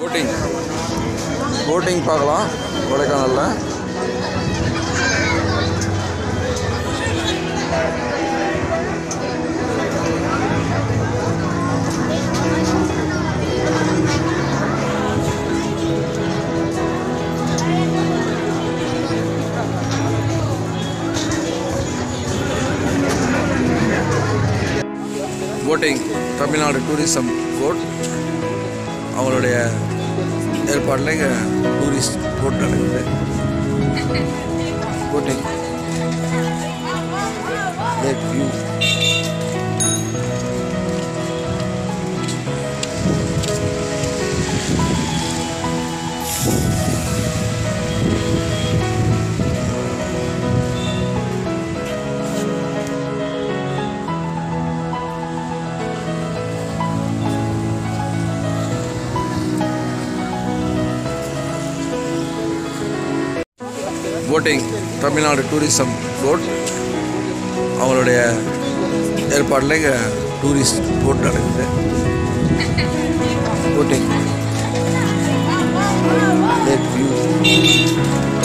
boating boating பார்க்கலாம் கொடைக்கானலில் boating Tamil Nadu tourism board அவங்களுடைய ஏற்பாட்டில் இங்கே டூரிஸ்ட் போட் நடக்குது boating lake view boating Tamil Nadu tourism board அவங்களுடைய ஏற்பாட்டில் இங்கே டூரிஸ்ட் போட் நடக்குது போட்டிங் லேக் வியூ